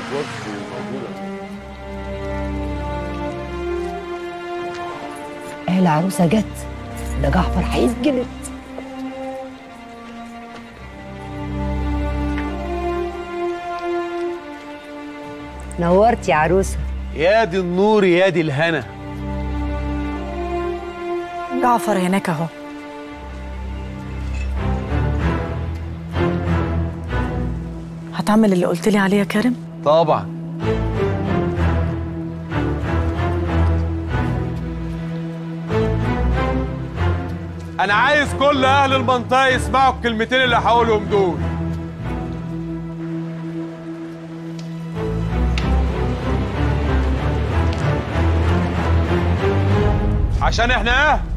بص موجوده ايه العروسه جت ده جعفر هيتجلد نورت يا عروسه يا دي النور يا دي الهنا جعفر هناك اهو هتعمل اللي قلت لي عليه يا كريم طبعا انا عايز كل اهل المنطقه يسمعوا الكلمتين اللي هقولهم دول عشان احنا اهل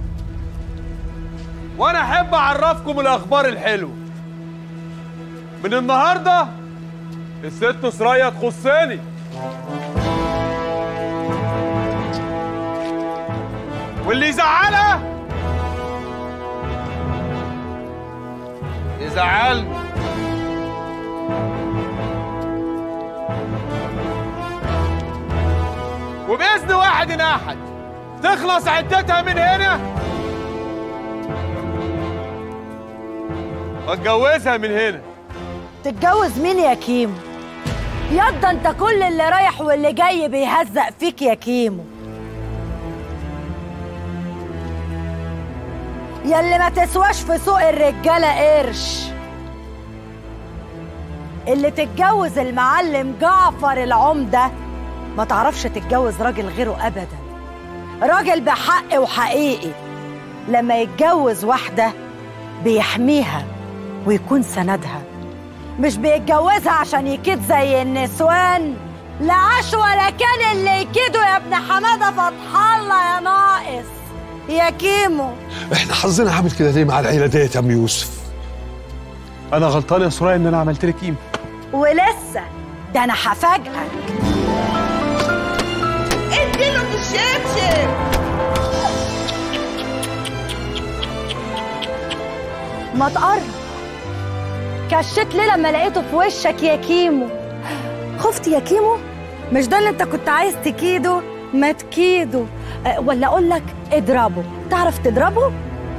وانا احب اعرفكم الاخبار الحلوه من النهارده الست سرايا تخصني واللي يزعلها يزعلني وبإذن واحد أحد تخلص عدتها من هنا واتجوزها من هنا تتجوز مين يا كيمو ياض انت كل اللي رايح واللي جاي بيهزق فيك يا كيمو ياللي ما تسواش في سوق الرجاله قرش اللي تتجوز المعلم جعفر العمده ما تعرفش تتجوز راجل غيره ابدا راجل بحق وحقيقي لما يتجوز واحده بيحميها ويكون سندها مش بيتجوزها عشان يكيد زي النسوان لا عاش ولا كان اللي يكيده يا ابن حماده فتح الله يا ناقص يا كيمو احنا حظنا عامل كده ليه مع العيله ديت يا ام يوسف انا غلطان يا سرايا ان انا عملت لك قيمه ولسه ده انا هفاجئك اديله في الشبشب ما تقرب كشيت ليه لما لقيته في وشك يا كيمو خفت يا كيمو مش ده اللي انت كنت عايز تكيده ما تكيده أه، ولا اقول لك اضربه تعرف تضربه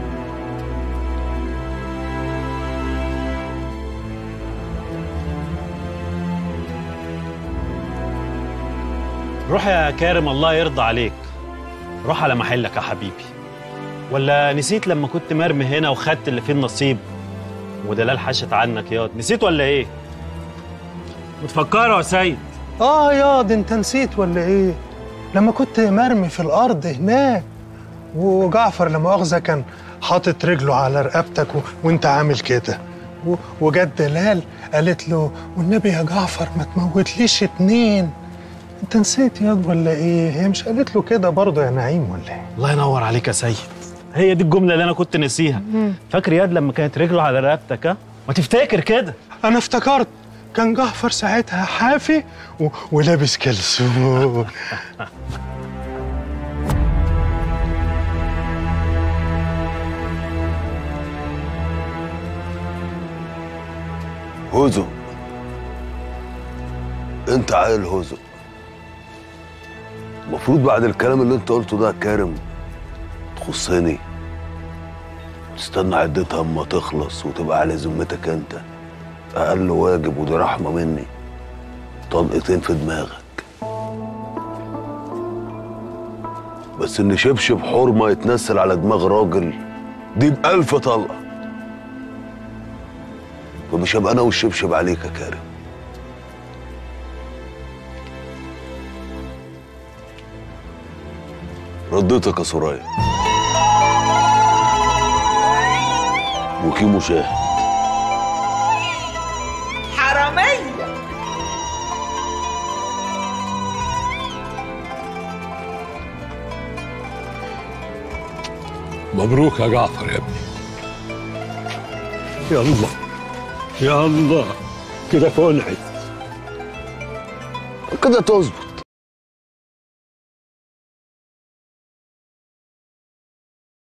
روح يا كارم الله يرضى عليك روح على محلك يا حبيبي ولا نسيت لما كنت مرمي هنا وخدت اللي فيه النصيب ودلال حشت عنك ياض نسيت ولا ايه متفكره يا سيد اه يا ده انت نسيت ولا ايه لما كنت مرمي في الارض هناك وجعفر لا مؤاخذه كان حاطط رجله على رقبتك و... وانت عامل كده و... وجت دلال قالت له والنبي يا جعفر ما تموتليش اتنين انت نسيت ياض ولا ايه هي مش قالت له كده برضه يا نعيم ولا ايه الله ينور عليك يا سيد هي دي الجمله اللي انا كنت ناسيها فاكر ياد لما كانت رجله على رقبتك ها ما تفتكر كده انا افتكرت كان جعفر ساعتها حافي و... ولابس كلسون هزق انت عيل هزق المفروض بعد الكلام اللي انت قلته ده يا كارم تخصني تستنى عدتها اما تخلص وتبقى على ذمتك انت اقل واجب ودي رحمه مني طلقتين في دماغك بس ان شبشب حرمه يتنسل على دماغ راجل دي بألف طلقه ومش هبقى انا والشبشب عليك يا كارم رديتك يا سرايا وكيمو شاهد حرامية مبروك يا جعفر يا ابني يلا يلا كده فنعت كده تظبط